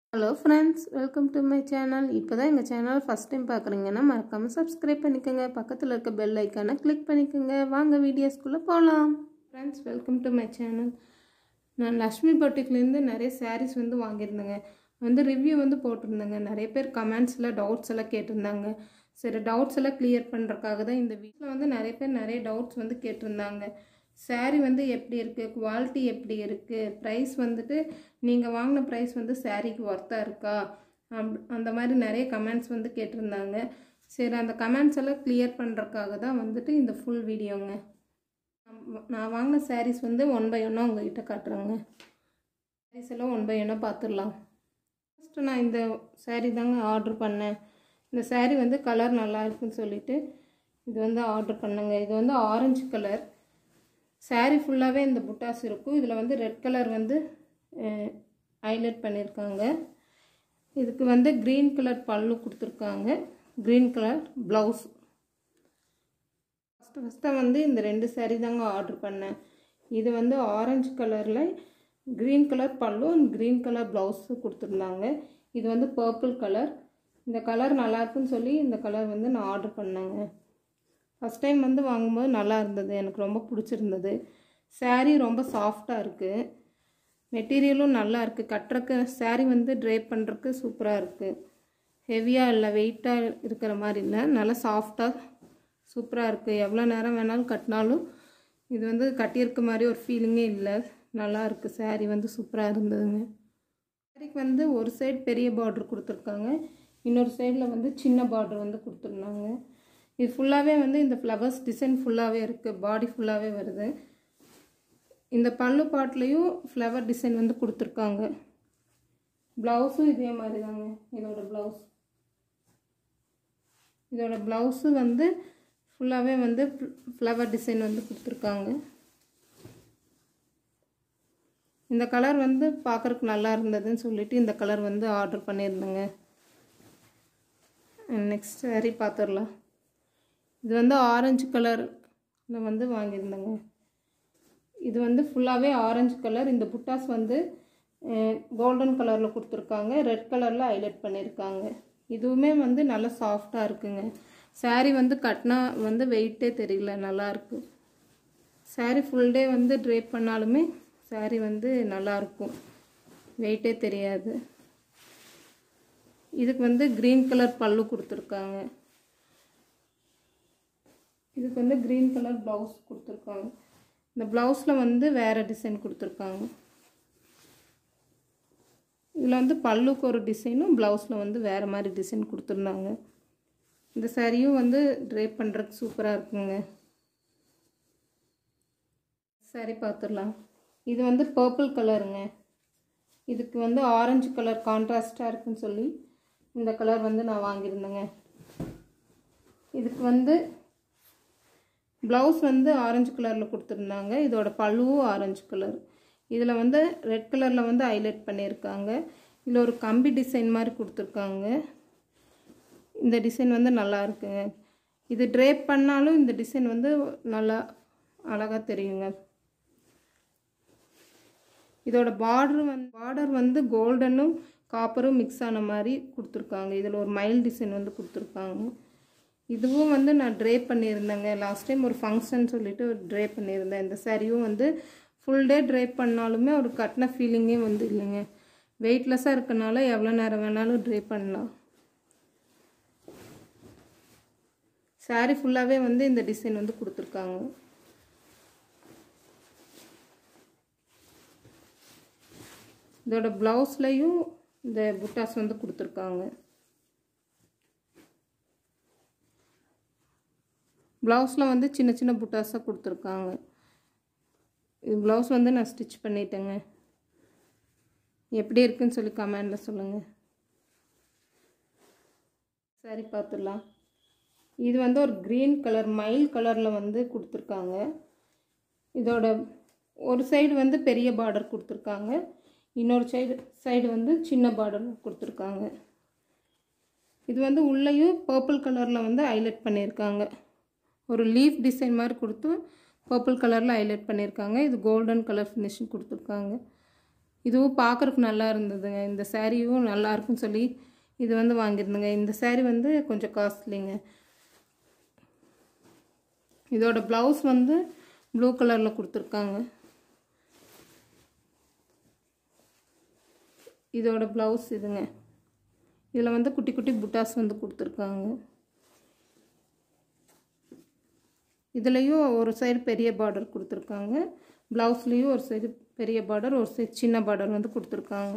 hello friends welcome to my channel இப்போ தான் எங்கள் சேனல் ஃபஸ்ட் டைம் பார்க்குறீங்கன்னா மறக்காமல் சப்ஸ்கிரைப் பண்ணிக்கோங்க பக்கத்தில் இருக்க பெல் ஐக்கானை கிளிக் பண்ணிக்கோங்க வாங்க வீடியோஸ்குள்ளே போகலாம் friends welcome to my channel நான் லக்ஷ்மி பொட்டிக்லேருந்து நிறைய சாரீஸ் வந்து வாங்கியிருந்தேங்க வந்து ரிவ்யூ வந்து போட்டிருந்தேங்க நிறைய பேர் கமெண்ட்ஸில் டவுட்ஸ் எல்லாம் கேட்டிருந்தாங்க சரி டவுட்ஸ் எல்லாம் கிளியர் பண்ணுறக்காக தான் இந்த வீட்டில் வந்து நிறைய பேர் நிறைய டவுட்ஸ் வந்து கேட்டிருந்தாங்க சாரீ வந்து எப்படி இருக்குது குவாலிட்டி எப்படி இருக்குது ப்ரைஸ் வந்துட்டு நீங்கள் வாங்கின ப்ரைஸ் வந்து சாரீக்கு ஒர்த்தாக இருக்கா அப் அந்த மாதிரி நிறைய கமெண்ட்ஸ் வந்து கேட்டிருந்தாங்க சரி அந்த கமெண்ட்ஸ் எல்லாம் கிளியர் பண்ணுறக்காக தான் வந்துட்டு இந்த ஃபுல் வீடியோங்க நான் வாங்கின சாரீஸ் வந்து ஒன் பை ஒன்னாக உங்ககிட்ட காட்டுறேங்க சாரீஸ் எல்லாம் ஒன் பை ஒன்னாக பார்த்துடலாம் ஃபஸ்ட்டு நான் இந்த சாரீ தாங்க ஆர்டர் பண்ணேன் இந்த சாரீ வந்து கலர் நல்லா இருக்குன்னு சொல்லிட்டு இது வந்து ஆர்டர் பண்ணேங்க இது வந்து ஆரஞ்சு கலர் சாரீ ஃபுல்லாகவே இந்த புட்டாஸ் இருக்கும் இதில் வந்து ரெட் கலர் வந்து ஹைலைட் பண்ணியிருக்காங்க இதுக்கு வந்து க்ரீன் கலர் பல்லு கொடுத்துருக்காங்க க்ரீன் கலர் ப்ளவுஸ் ஃபஸ்ட்டு ஃபஸ்ட்டாக வந்து இந்த ரெண்டு சாரீ தாங்க ஆர்டர் பண்ணேன் இது வந்து ஆரஞ்சு கலரில் green colour pallu and green colour blouse கொடுத்துருந்தாங்க இது வந்து பர்பிள் கலர் இந்த கலர் நல்லாயிருக்குன்னு சொல்லி இந்த கலர் வந்து நான் ஆர்டர் பண்ணேங்க ஃபஸ்ட் டைம் வந்து வாங்கும்போது நல்லா இருந்தது எனக்கு ரொம்ப பிடிச்சிருந்தது சாரீ ரொம்ப சாஃப்டாக இருக்குது மெட்டீரியலும் நல்லா இருக்குது கட்டுறக்கு சாரீ வந்து ட்ரேப் பண்ணுறக்கு சூப்பராக இருக்குது ஹெவியாக இல்லை வெயிட்டாக இருக்கிற மாதிரி இல்லை நல்லா சாஃப்டாக சூப்பராக இருக்குது எவ்வளோ நேரம் வேணாலும் கட்டினாலும் இது வந்து கட்டியிருக்க மாதிரி ஒரு ஃபீலிங்கே இல்லை நல்லா இருக்குது சாரீ வந்து சூப்பராக இருந்ததுங்க சாரீக்கு வந்து ஒரு சைடு பெரிய பார்டர் கொடுத்துருக்காங்க இன்னொரு சைடில் வந்து சின்ன பார்டர் வந்து கொடுத்துருந்தாங்க இது ஃபுல்லாகவே வந்து இந்த ஃப்ளவர்ஸ் டிசைன் ஃபுல்லாகவே இருக்குது பாடி ஃபுல்லாகவே வருது இந்த பல்லு பாட்லேயும் ஃப்ளவர் டிசைன் வந்து கொடுத்துருக்காங்க ப்ளவுஸும் இதே மாதிரி தாங்க இதோட ப்ளவுஸ் இதோட ப்ளவுஸு வந்து ஃபுல்லாகவே வந்து ஃப்ளவர் டிசைன் வந்து கொடுத்துருக்காங்க இந்த கலர் வந்து பார்க்குறக்கு நல்லா இருந்ததுன்னு சொல்லிட்டு இந்த கலர் வந்து ஆர்டர் பண்ணியிருந்தேங்க நெக்ஸ்ட் சாரீ பார்த்துடலாம் இது வந்து ஆரஞ்சு கலரில் வந்து வாங்கியிருந்தேங்க இது வந்து ஃபுல்லாகவே ஆரஞ்சு கலர் இந்த புட்டாஸ் வந்து கோல்டன் கலரில் கொடுத்துருக்காங்க ரெட் கலரில் ஹைலைட் பண்ணியிருக்காங்க இதுவுமே வந்து நல்லா சாஃப்டாக இருக்குங்க சாரீ வந்து கட்டினா வந்து வெயிட்டே தெரியல நல்லாயிருக்கு சாரீ ஃபுல் டே வந்து ட்ரேப் பண்ணாலுமே சாரீ வந்து நல்லாயிருக்கும் வெயிட்டே தெரியாது இதுக்கு வந்து க்ரீன் கலர் பல்லு கொடுத்துருக்காங்க இதுக்கு வந்து க்ரீன் கலர் ப்ளவுஸ் கொடுத்துருக்காங்க இந்த ப்ளவுஸில் வந்து வேறு டிசைன் கொடுத்துருக்காங்க இதில் வந்து பல்லுக்கு ஒரு டிசைனும் ப்ளவுஸில் வந்து வேறு மாதிரி டிசைன் கொடுத்துருந்தாங்க இந்த சாரியும் வந்து ட்ரேப் பண்ணுறதுக்கு சூப்பராக இருக்குங்க சரி பார்த்துடலாம் இது வந்து பர்பிள் கலருங்க இதுக்கு வந்து ஆரஞ்சு கலர் கான்ட்ராஸ்டாக இருக்குன்னு சொல்லி இந்த கலர் வந்து நான் வாங்கியிருந்தேங்க இதுக்கு வந்து ப்ளவுஸ் வந்து ஆரஞ்சு கலரில் கொடுத்துருந்தாங்க இதோட பல்லுவும் ஆரஞ்சு கலர் இதில் வந்து ரெட் கலரில் வந்து ஹைலைட் பண்ணியிருக்காங்க இதில் ஒரு கம்பி டிசைன் மாதிரி கொடுத்துருக்காங்க இந்த டிசைன் வந்து நல்லா இருக்குங்க இது ட்ரேப் பண்ணாலும் இந்த டிசைன் வந்து நல்லா அழகாக தெரியுங்க இதோட பார்டர் வந்து பார்டர் வந்து கோல்டனும் காப்பரும் மிக்ஸ் ஆன மாதிரி கொடுத்துருக்காங்க இதில் ஒரு மைல் டிசைன் வந்து கொடுத்துருக்காங்க இதுவும் வந்து நான் ட்ரே பண்ணியிருந்தேங்க லாஸ்ட் டைம் ஒரு ஃபங்க்ஷன் சொல்லிட்டு ட்ரே பண்ணியிருந்தேன் இந்த சாரியும் வந்து ஃபுல் டே ட்ரே பண்ணாலுமே ஒரு கட்டின ஃபீலிங்கே வந்து இல்லைங்க வெயிட்லெஸ்ஸாக இருக்கனால எவ்வளோ நேரம் வேணாலும் ட்ரே பண்ணலாம் சாரீ ஃபுல்லாகவே வந்து இந்த டிசைன் வந்து கொடுத்துருக்காங்க இதோட ப்ளவுஸ்லையும் இந்த புட்டாஸ் வந்து கொடுத்துருக்காங்க ப்ளவுஸில் வந்து சின்ன சின்ன புட்டாஸாக கொடுத்துருக்காங்க இது ப்ளவுஸ் வந்து நான் ஸ்டிச் பண்ணிட்டேங்க எப்படி இருக்குன்னு சொல்லி கமெண்டில் சொல்லுங்கள் சரி பார்த்துடலாம் இது வந்து ஒரு க்ரீன் கலர் மயில் கலரில் வந்து கொடுத்துருக்காங்க இதோட ஒரு சைடு வந்து பெரிய பார்டர் கொடுத்துருக்காங்க இன்னொரு சைடு சைடு வந்து சின்ன பார்டர் கொடுத்துருக்காங்க இது வந்து உள்ளேயும் பர்பிள் கலரில் வந்து ஹைலைட் பண்ணியிருக்காங்க ஒரு லீஃப் டிசைன் மாதிரி கொடுத்து பர்பிள் கலரில் ஹைலைட் பண்ணியிருக்காங்க இது கோல்டன் கலர் ஃபினிஷிங் கொடுத்துருக்காங்க இதுவும் பார்க்குறக்கு நல்லா இருந்ததுங்க இந்த சாரியும் நல்லா இருக்குன்னு சொல்லி இது வந்து வாங்கியிருந்தேங்க இந்த saree வந்து கொஞ்சம் காஸ்ட்லிங்க இதோட ப்ளவுஸ் வந்து ப்ளூ கலரில் கொடுத்துருக்காங்க இதோட ப்ளவுஸ் இதுங்க இதில் வந்து குட்டி குட்டி புட்டாஸ் வந்து கொடுத்துருக்காங்க இதுலேயும் ஒரு சைடு பெரிய பார்டர் கொடுத்துருக்காங்க ப்ளவுஸ்லேயும் ஒரு சைடு பெரிய பார்டர் ஒரு சைடு சின்ன பார்டர் வந்து கொடுத்துருக்காங்க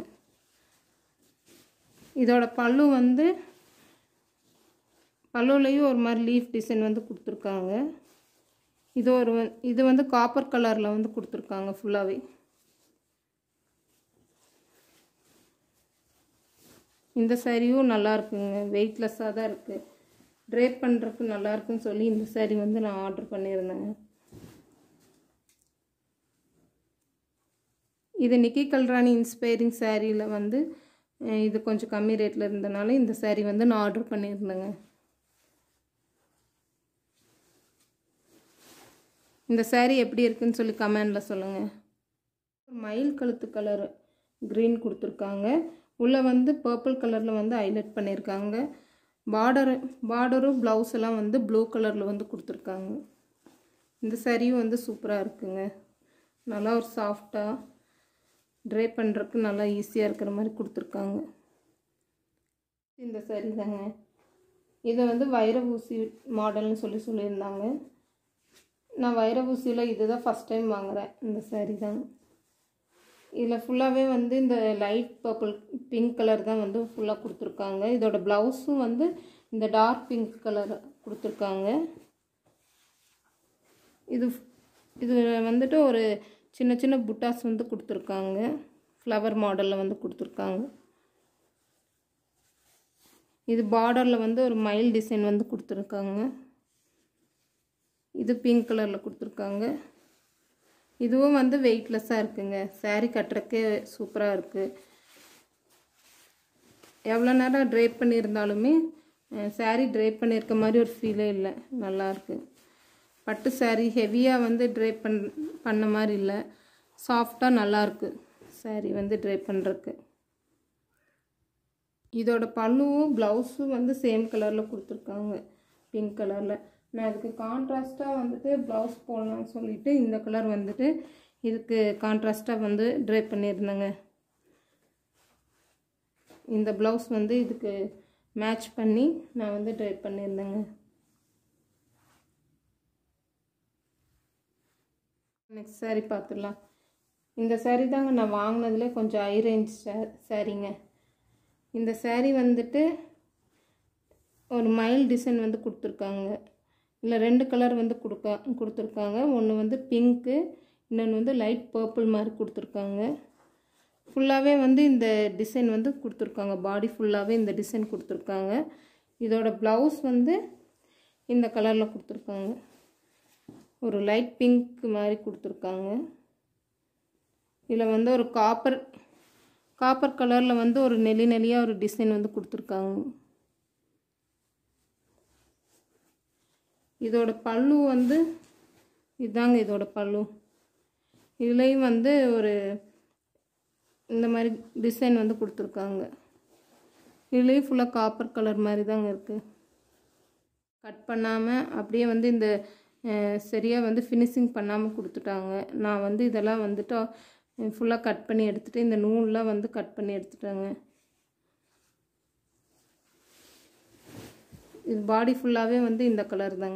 இதோட பல்லு வந்து பல்லுலேயும் ஒரு மாதிரி லீஃப் டிசைன் வந்து கொடுத்துருக்காங்க இது ஒரு வ- இது வந்து காப்பர் கலரில் வந்து கொடுத்துருக்காங்க ஃபுல்லாகவே இந்த சாரியும் நல்லா இருக்குங்க வெயிட்லெஸ்ஸாக தான் இருக்குது ட்ரேப் பண்ணுறதுக்கு நல்லா இருக்குன்னு சொல்லி இந்த saree வந்து நான் ஆர்டர் பண்ணியிருந்தேங்க இது நிக்கி கல்ராணி இன்ஸ்பைரிங் சாரியில் வந்து அஹ், இது கொஞ்சம் கம்மி ரேட்டில் இருந்தனால இந்த saree வந்து நான் ஆர்டர் பண்ணியிருந்தேங்க இந்த saree எப்படி இருக்குன்னு சொல்லி கமெண்டில் சொல்லுங்கள் மயில் கழுத்து கலர் க்ரீன் கொடுத்துருக்காங்க உள்ளே வந்து பர்பிள் கலரில் வந்து ஹைலைட் பண்ணியிருக்காங்க பார்டரு பார்டரும் ப்ளவுஸ் எல்லாம் வந்து ப்ளூ கலரில் வந்து கொடுத்துருக்காங்க இந்த சாரியும் வந்து சூப்பராக இருக்குங்க நல்லா ஒரு சாஃப்டாக ட்ரை பண்ணுறதுக்கு நல்லா ஈஸியாக இருக்கிற மாதிரி கொடுத்துருக்காங்க இந்த சாரி தாங்க இது வந்து வைர ஊசி மாடல்னு சொல்லி சொல்லியிருந்தாங்க நான் வைர ஊசியில் இதுதான் ஃபஸ்ட் டைம் வாங்குகிறேன் இந்த சாரி தான் இதில் ஃபுல்லாகவே வந்து இந்த லைட் பர்பிள் பிங்க் கலர் தான் வந்து ஃபுல்லாக கொடுத்துருக்காங்க இதோட ப்ளவுஸும் வந்து இந்த டார்க் பிங்க் கலர் கொடுத்துருக்காங்க இது இது வந்துட்டு ஒரு சின்ன சின்ன புட்டாஸ் வந்து கொடுத்துருக்காங்க ஃப்ளவர் மாடலில் வந்து கொடுத்துருக்காங்க இது பார்டரில் வந்து ஒரு மயில் டிசைன் வந்து கொடுத்துருக்காங்க இது பிங்க் கலரில் கொடுத்துருக்காங்க இதுவும் வந்து வெயிட்லெஸ்ஸாக இருக்குங்க saree கட்டுறக்கே சூப்பராக இருக்குது எவ்வளோ நேரம் ட்ரேப் பண்ணியிருந்தாலுமே saree ட்ரேப் பண்ணியிருக்க மாதிரி ஒரு ஃபீலே இல்லை நல்லாயிருக்கு பட்டு saree ஹெவியாக வந்து ட்ரேப் பண் பண்ண மாதிரி இல்லை சாஃப்டாக நல்லாயிருக்கு saree வந்து ட்ரேப் பண்ணுறக்கு இதோட பல்லுவும் ப்ளவுஸும் வந்து சேம் கலரில் கொடுத்துருக்காங்க பிங்க் கலரில் நான் இதுக்கு கான்ட்ராஸ்ட்டாக வந்துட்டு ப்ளவுஸ் போடலாம்னு சொல்லிட்டு இந்த கலர் வந்துட்டு இதுக்கு கான்ட்ராஸ்ட்டாக வந்து ட்ரேப் பண்ணியிருந்தேங்க இந்த ப்ளவுஸ் வந்து இதுக்கு மேட்ச் பண்ணி நான் வந்து ட்ரேப் பண்ணியிருந்தேங்க நெக்ஸ்ட் saree பார்த்துடலாம் இந்த saree தாங்க நான் வாங்கினதுல கொஞ்சம் ஹை ரேஞ்ச் சாரீங்க இந்த saree வந்துட்டு ஒரு மைல் டிசைன் வந்து கொடுத்துருக்காங்க இல்லை ரெண்டு கலர் வந்து கொடுக்க கொடுத்துருக்காங்க ஒன்று வந்து பிங்க்கு இன்னொன்று வந்து லைட் பர்பிள் மாதிரி கொடுத்துருக்காங்க ஃபுல்லாகவே வந்து இந்த டிசைன் வந்து கொடுத்துருக்காங்க பாடி ஃபுல்லாகவே இந்த டிசைன் கொடுத்துருக்காங்க இதோட ப்ளவுஸ் வந்து இந்த கலரில் கொடுத்துருக்காங்க ஒரு லைட் பிங்க் மாதிரி கொடுத்துருக்காங்க இதில் வந்து ஒரு காப்பர் காப்பர் கலரில் வந்து ஒரு நெளி நெளியாக ஒரு டிசைன் வந்து கொடுத்துருக்காங்க இதோட பல்லு வந்து இதாங்க இதோட பல்லு இதுலேயும் வந்து ஒரு இந்த மாதிரி டிசைன் வந்து கொடுத்துருக்காங்க இதுலேயும் ஃபுல்லாக காப்பர் கலர் மாதிரி தாங்க இருக்குது கட் பண்ணாமல் அப்படியே வந்து இந்த சரியாக வந்து ஃபினிஷிங் பண்ணாமல் கொடுத்துட்டாங்க நான் வந்து இதெல்லாம் வந்துட்டு ஃபுல்லாக கட் பண்ணி எடுத்துகிட்டு இந்த நூல்லாம் வந்து கட் பண்ணி எடுத்துட்டாங்க இது பாடி ஃபுல்லாகவே வந்து இந்த கலர் தாங்க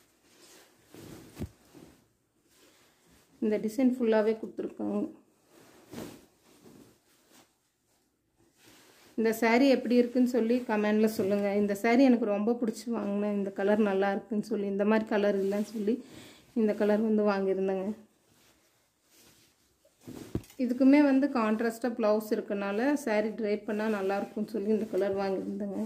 இந்த டிசைன் ஃபுல்லாகவே கொடுத்துருக்காங்க இந்த saree எப்படி இருக்குன்னு சொல்லி கமெண்டில் சொல்லுங்கள் இந்த saree எனக்கு ரொம்ப பிடிச்சி வாங்கினேன் இந்த கலர் நல்லா இருக்குன்னு சொல்லி இந்த மாதிரி கலர் இல்லைன்னு சொல்லி இந்த கலர் வந்து வாங்கியிருந்தேங்க இதுக்குமே வந்து கான்ட்ராஸ்டாக ப்ளவுஸ் இருக்கனால saree ட்ரைப் பண்ணால் நல்லா இருக்கும்னு சொல்லி இந்த கலர் வாங்கியிருந்தேங்க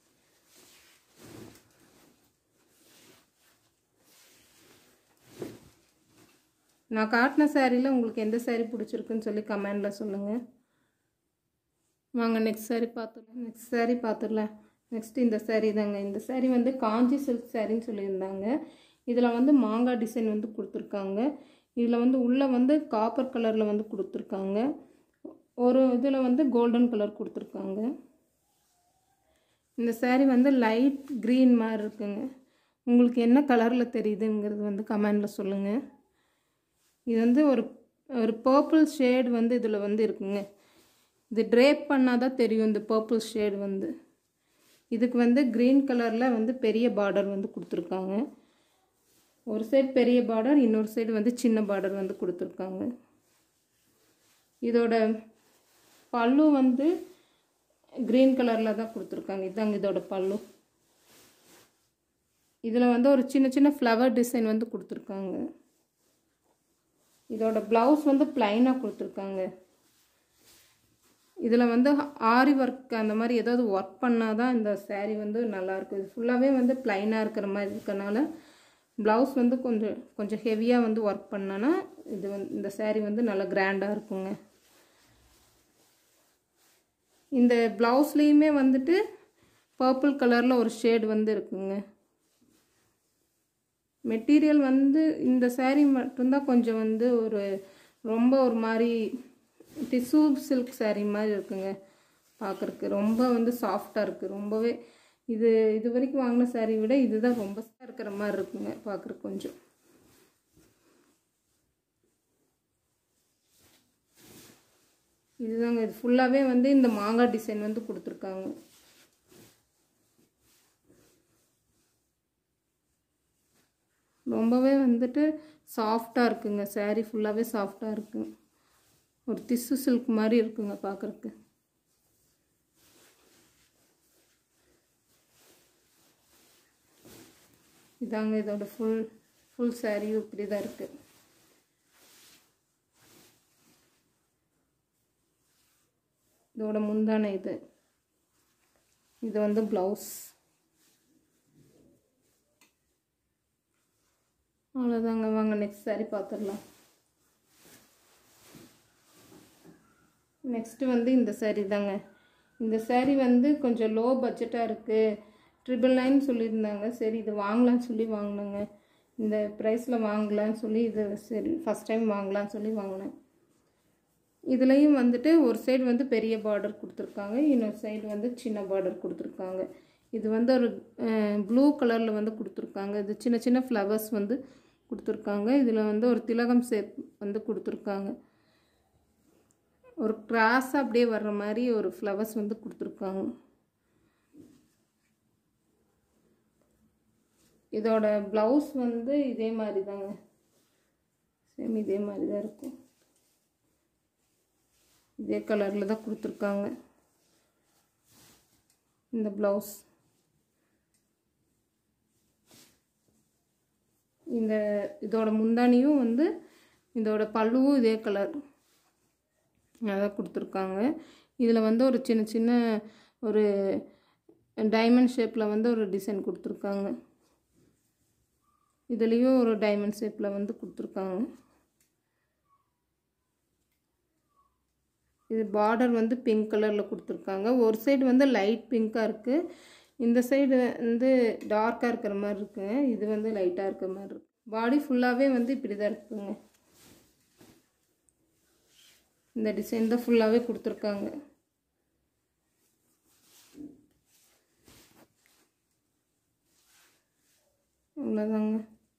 நான் காட்டின சாரியில் உங்களுக்கு எந்த saree பிடிச்சிருக்குன்னு சொல்லி கமெண்டில் சொல்லுங்கள் வாங்க நெக்ஸ்ட் saree பார்த்துடலாம் நெக்ஸ்ட் saree பார்த்துடலாம் நெக்ஸ்ட் இந்த saree தாங்க இந்த saree வந்து காஞ்சி சில்க் சாரின்னு சொல்லியிருந்தாங்க இதில் வந்து மாங்காய் டிசைன் வந்து கொடுத்துருக்காங்க இதில் வந்து உள்ளே வந்து காப்பர் கலரில் வந்து கொடுத்துருக்காங்க ஒரு இதில் வந்து கோல்டன் கலர் கொடுத்துருக்காங்க இந்த saree வந்து லைட் க்ரீன் மாதிரி இருக்குங்க உங்களுக்கு என்ன கலரில் தெரியுதுங்கிறது வந்து கமெண்டில் சொல்லுங்கள் இது வந்து ஒரு ஒரு பர்பிள் ஷேடு வந்து இதில் வந்து இருக்குங்க இது ட்ரேப் பண்ணால் தான் தெரியும் இந்த பர்பிள் ஷேடு வந்து இதுக்கு வந்து க்ரீன் கலரில் வந்து பெரிய பார்டர் வந்து கொடுத்துருக்காங்க ஒரு சைடு பெரிய பார்டர் இன்னொரு சைடு வந்து சின்ன பார்டர் வந்து கொடுத்துருக்காங்க இதோட பல்லு வந்து க்ரீன் கலரில் தான் கொடுத்துருக்காங்க இதாங்க இதோட பல்லு இதில் வந்து ஒரு சின்ன சின்ன ஃப்ளவர் டிசைன் வந்து கொடுத்துருக்காங்க இதோட ப்ளவுஸ் வந்து ப்ளைனாக கொடுத்துருக்காங்க இதில் வந்து ஆரி ஒர்க் அந்த மாதிரி ஏதாவது ஒர்க் பண்ணால் தான் இந்த saree வந்து நல்லாயிருக்கும் இது ஃபுல்லாகவே வந்து ப்ளைனாக இருக்கிற மாதிரி இருக்கனால ப்ளவுஸ் வந்து கொஞ்சம் கொஞ்சம் ஹெவியாக வந்து ஒர்க் பண்ணனா இது வந்து இந்த saree வந்து நல்லா கிராண்டாக இருக்குங்க இந்த ப்ளவுஸ்லேயுமே வந்துட்டு பர்பிள் கலரில் ஒரு ஷேடு வந்து இருக்குங்க மெட்டீரியல் வந்து இந்த saree மட்டும்தான் கொஞ்சம் வந்து ஒரு ரொம்ப ஒரு மாதிரி டிஷ்யூ சில்க் saree மாதிரி இருக்குங்க பார்க்குறக்கு ரொம்ப வந்து சாஃப்டாக இருக்குது ரொம்பவே இது இது வரைக்கும் வாங்கின saree விட இதுதான் ரொம்ப இருக்கிற மாதிரி இருக்குங்க பார்க்குறக்கு கொஞ்சம் இதுதாங்க இது ஃபுல்லாகவே வந்து இந்த மாங்காய் டிசைன் வந்து கொடுத்துருக்காங்க ரொம்பவே வந்துட்டு சாஃப்டாக இருக்குங்க saree ஃபுல்லாகவே சாஃப்டாக இருக்குங்க ஒரு திசு சில்க் மாதிரி இருக்குங்க பார்க்குறக்கு இதாங்க இதோட ஃபுல் ஃபுல் saree இப்படி தான் இருக்குது இதோட முந்தான இது இது வந்து ப்ளவுஸ் அவ்வளோதாங்க வாங்க நெக்ஸ்ட் saree பார்த்துடலாம் நெக்ஸ்ட்டு வந்து இந்த saree தாங்க இந்த saree வந்து கொஞ்சம் லோ பட்ஜெட்டாக இருக்குது ட்ரிபிள் நைன் சொல்லியிருந்தாங்க சரி இது வாங்கலாம்னு சொல்லி வாங்கினேங்க இந்த ப்ரைஸில் வாங்கலாம்னு சொல்லி இது சரி ஃபஸ்ட் டைம் வாங்கலாம்னு சொல்லி வாங்கினேன் இதுலேயும் வந்துட்டு ஒரு சைடு வந்து பெரிய பார்டர் கொடுத்துருக்காங்க இன்னொரு சைடு வந்து சின்ன பார்டர் கொடுத்துருக்காங்க இது வந்து ஒரு ப்ளூ கலரில் வந்து கொடுத்துருக்காங்க இது சின்ன சின்ன ஃப்ளவர்ஸ் வந்து கொடுத்துருக்காங்க இதில் வந்து ஒரு திலகம் ஷேப் வந்து கொடுத்துருக்காங்க ஒரு கிராஸ் அப்படியே வர்ற மாதிரி ஒரு ஃப்ளவர்ஸ் வந்து கொடுத்துருக்காங்க இதோட ப்ளவுஸ் வந்து இதே மாதிரி தாங்க சேம் இதே மாதிரி தான் இருக்கும் இதே கலரில் தான் கொடுத்துருக்காங்க இந்த ப்ளவுஸ் இந்த இதோட முந்தானியும் வந்து இதோட பல்லுவும் இதே கலர் அதான் கொடுத்துருக்காங்க இதில் வந்து ஒரு சின்ன சின்ன ஒரு டைமண்ட் ஷேப்பில் வந்து ஒரு டிசைன் கொடுத்துருக்காங்க இதுலேயும் ஒரு டைமண்ட் ஷேப்பில் வந்து கொடுத்துருக்காங்க இது பார்டர் வந்து பிங்க் கலரில் கொடுத்துருக்காங்க ஒரு சைடு வந்து லைட் பிங்க்காக இருக்குது இந்த சைடு வந்து டார்க்காக இருக்கிற மாதிரி இருக்குங்க இது வந்து லைட்டாக இருக்கிற மாதிரி இருக்கு பாடி ஃபுல்லாகவே வந்து இப்படி தான் இருக்குங்க இந்த டிசைன் தான் ஃபுல்லாகவே கொடுத்துருக்காங்க அவ்வளோதாங்க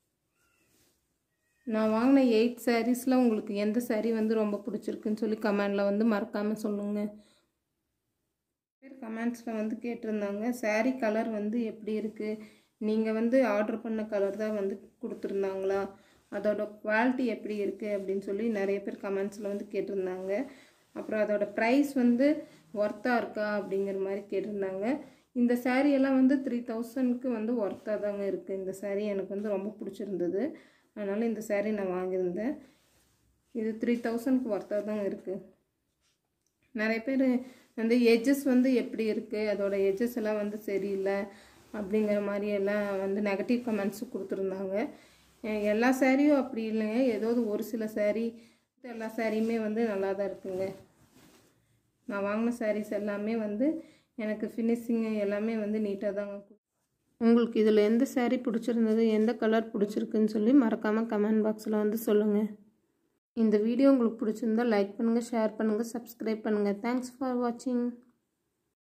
நான் வாங்கின எயிட் சாரீஸில் உங்களுக்கு எந்த saree வந்து ரொம்ப பிடிச்சிருக்குன்னு சொல்லி கமெண்டில் வந்து மறக்காமல் சொல்லுங்கள் பேர் கமெண்ட்ஸில் வந்து கேட்டிருந்தாங்க saree கலர் வந்து எப்படி இருக்குது நீங்கள் வந்து ஆர்டர் பண்ண கலர் தான் வந்து கொடுத்துருந்தாங்களா அதோட குவாலிட்டி எப்படி இருக்குது அப்படின்னு சொல்லி நிறைய பேர் கமெண்ட்ஸில் வந்து கேட்டிருந்தாங்க அப்புறம் அதோட ப்ரைஸ் வந்து ஒர்த்தாக இருக்கா அப்படிங்கிற மாதிரி கேட்டிருந்தாங்க இந்த saree எல்லாம் வந்து த்ரீ தௌசண்ட்க்கு வந்து ஒர்த்தாக தாங்க இருக்குது இந்த saree எனக்கு வந்து ரொம்ப பிடிச்சிருந்தது அதனால் இந்த saree நான் வாங்கியிருந்தேன் இது த்ரீ தௌசண்ட்க்கு ஒர்த்தாக தாங்க இருக்குது நிறைய பேர் வந்து எட்ஜஸ் வந்து எப்படி இருக்குது அதோட எட்ஜஸ் எல்லாம் வந்து சரியில்லை அப்படிங்கிற மாதிரி எல்லாம் வந்து நெகட்டிவ் கமெண்ட்ஸு கொடுத்துருந்தாங்க அஹ் எல்லா சாரியும் அப்படி இல்லைங்க ஏதாவது ஒரு சில saree எல்லா சாரியுமே வந்து நல்லா தான் இருக்குங்க நான் வாங்கின sarees எல்லாமே வந்து எனக்கு ஃபினிஷிங்கு எல்லாமே வந்து நீட்டாக தாங்க உங்களுக்கு இதில் எந்த saree பிடிச்சிருந்தது எந்த கலர் பிடிச்சிருக்குன்னு சொல்லி மறக்காமல் கமெண்ட் பாக்ஸில் வந்து சொல்லுங்கள் இந்த வீடியோ உங்களுக்கு பிடிச்சிருந்தா லைக் பண்ணுங்கள் ஷேர் பண்ணுங்கள் சப்ஸ்கிரைப் பண்ணுங்கள் தேங்க்ஸ் ஃபார் வாட்சிங்